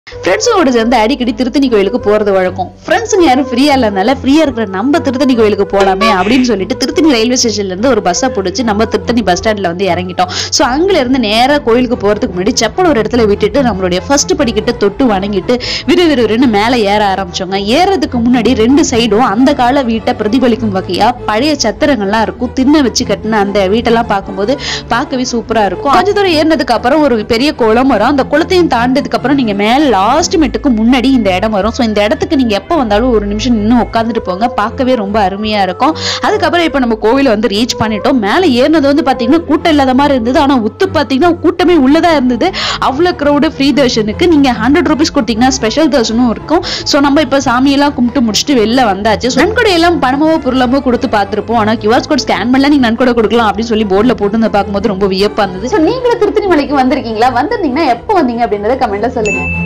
ஃப்ரெண்ட்ஸோட சேர்ந்து அடிக்கடி திருத்தணி கோயிலுக்கு போறது வழக்கம் ஃப்ரெண்ட்ஸுங்க யாரும் ஃப்ரீயா இல்லாதனால ஃப்ரீயா இருக்கிற நம்ம திருத்தணி கோயிலுக்கு போலாமே அப்படின்னு சொல்லிட்டு திருத்தணி ரயில்வே ஸ்டேஷன்ல இருந்து ஒரு பஸ்ஸை பிடிச்சி நம்ம திருத்தணி பஸ் ஸ்டாண்ட்ல வந்து இறங்கிட்டோம் ஸோ அங்குல இருந்து நேரா கோயிலுக்கு போறதுக்கு முன்னாடி செப்பல் ஒரு இடத்துல விட்டுட்டு நம்மளுடைய ஃபர்ஸ்ட் படிக்கிட்ட தொட்டு வணங்கிட்டு விறுவிறுன்னு மேலே ஏற ஆரம்பிச்சோங்க ஏறதுக்கு முன்னாடி ரெண்டு சைடும் அந்த கால வீட்டை பிரதிபலிக்கும் வகையா பழைய சத்திரங்கள்லாம் இருக்கும் திண்ணை வச்சு கட்டின அந்த வீட்டெல்லாம் பார்க்கும்போது பார்க்கவே சூப்பரா இருக்கும் கொஞ்ச தூரம் ஏறினதுக்கு அப்புறம் ஒரு பெரிய குளம் வரும் அந்த குளத்தையும் தாண்டதுக்கு அப்புறம் நீங்க மேல லாஸ்ட் மெட்டுக்கு முன்னாடி இந்த இடம் வரும் ஸோ இந்த இடத்துக்கு நீங்க எப்போ வந்தாலும் ஒரு நிமிஷம் நின்று உட்காந்துட்டு போங்க பார்க்கவே ரொம்ப அருமையா இருக்கும் அதுக்கப்புறம் இப்போ நம்ம கோவிலை வந்து ரீச் பண்ணிட்டோம் மேலே ஏறினது வந்து பாத்தீங்கன்னா கூட்டம் இல்லாத மாதிரி இருந்தது ஆனா உத்து பாத்தீங்கன்னா கூட்டமே உள்ளதா இருந்தது அவ்வளோ க்ரௌடு ஃப்ரீ தர்ஷனுக்கு நீங்க ஹண்ட்ரட் ருபீஸ் கொடுத்தீங்கன்னா ஸ்பெஷல் தர்ஷனும் இருக்கும் ஸோ நம்ம இப்போ சாமியெல்லாம் கும்பிட்டு முடிச்சுட்டு வெளில வந்தாச்சு So, நன்கொடை எல்லாம் பணமோ பொருளமோ கொடுத்து பார்த்துருப்போம் ஆனா கியூஆர் கோட் ஸ்கேன் பண்ணல நீங்க நன்கொடை கொடுக்கலாம் அப்படின்னு சொல்லி போர்டில் போட்டு வந்து பார்க்கும்போது ரொம்ப வியப்பா இருந்தது ஸோ நீங்களும் திருத்தணி மலைக்கு வந்திருக்கீங்களா வந்திருந்தீங்கன்னா எப்போ வந்தீங்க அப்படின்றத கமெண்ட்ல சொல்லுங்க